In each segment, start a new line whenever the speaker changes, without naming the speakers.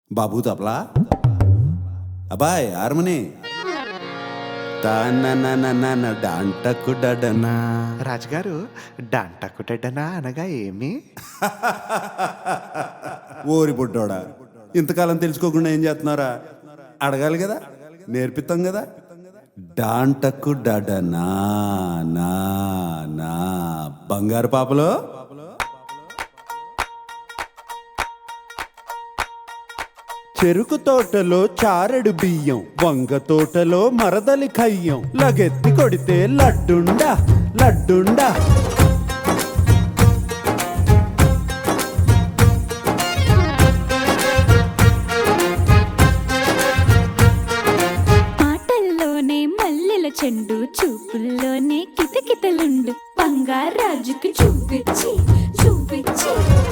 బాబు తపలా అబ్బాయ్ హార్మోని తాననననన డాంటకు డడనా
రాజుగారు డాంటకుటెడ్డనా అనగా ఏమి
ఓరి బుడ్డోడా ఇంతకాలం తెలుసుకోకుండా ఏం చేస్తున్నారా అడగాలి కదా నేర్పిస్తాం కదా డాంటకు డడనా నా నా బంగారు పాపలో చెరుకు తోటలో చారెడు బియ్యం వంగ తోటలో మరదలి ఖయ్యం లగెత్తి కొడితే లడ్డుండా లడ్డుండా
మాటల్లోనే మల్లెల చెండు చూపుల్లోనే కితకితలుండు బంగారాజుకి చూపించి చూపించి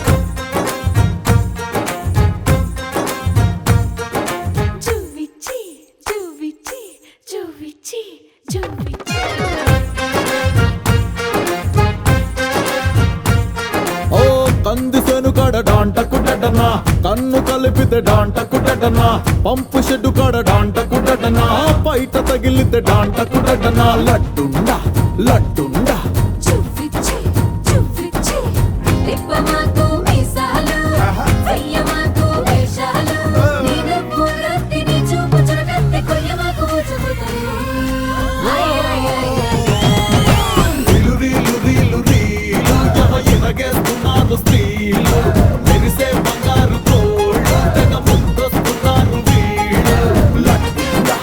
చూపించి చూపించి చూపించి చూపించి
ఓ కంది సేను కాడ డాంటకు డటనా కన్ను కలిపితే డాంటకు డటనా పంపు షెడ్డు కాడ డాంటకు డటనా బయట తగిలితే డాంటకు డటనా లడ్డుండా లడ్డుండా
చూపించి చూపించి తిప్పమాకు మీసాలు వెయ్యమాకు వేషాలు నేను పూగత్తిని చూపు చురకత్తి కొయ్యమాకు చూపుతాను
రీలు రీలు రీలు రీలు జమ ఎనగేస్తున్నారు స్త్రీలు మెరిసే బంగారు తోళ్ళు తెగ ముందొస్తున్నారు వీళ్ళు లడ్డుండా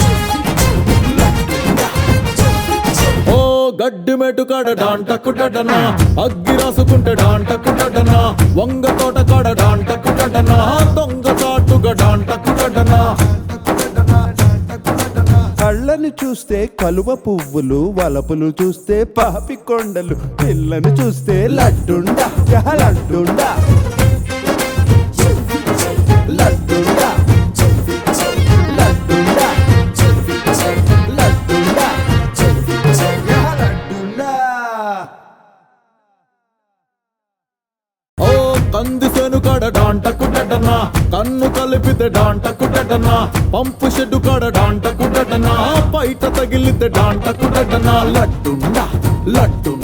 ఓ గడ్డి మెటు కాడ డాంటకు డటనా అగ్గి రాసుకుంటే డాంటకు డటనా వంగ తోట కాడ డాంటకు డటనా దొంగ చాటుగా డాంటకు డటనా
కళ్ళను చూస్తే కలువ పువ్వులు వలపులు చూస్తే పాపి కొండలు పిల్లను చూస్తే లడ్డుండా యహ లడ్డుండా లడ్డుండా లడ్డుండా లడ్డుండా యహ లడ్డుండా
ఓ కంది సేను కాడ డాంటకు డటనా కన్ను కలిపితే డాంటకు డటనా పంపు షెడ్డు కాడ డాంటకు డటనా బయట తగిలితే డాంటకు డటనా లడ్డుండా లడ్డుండా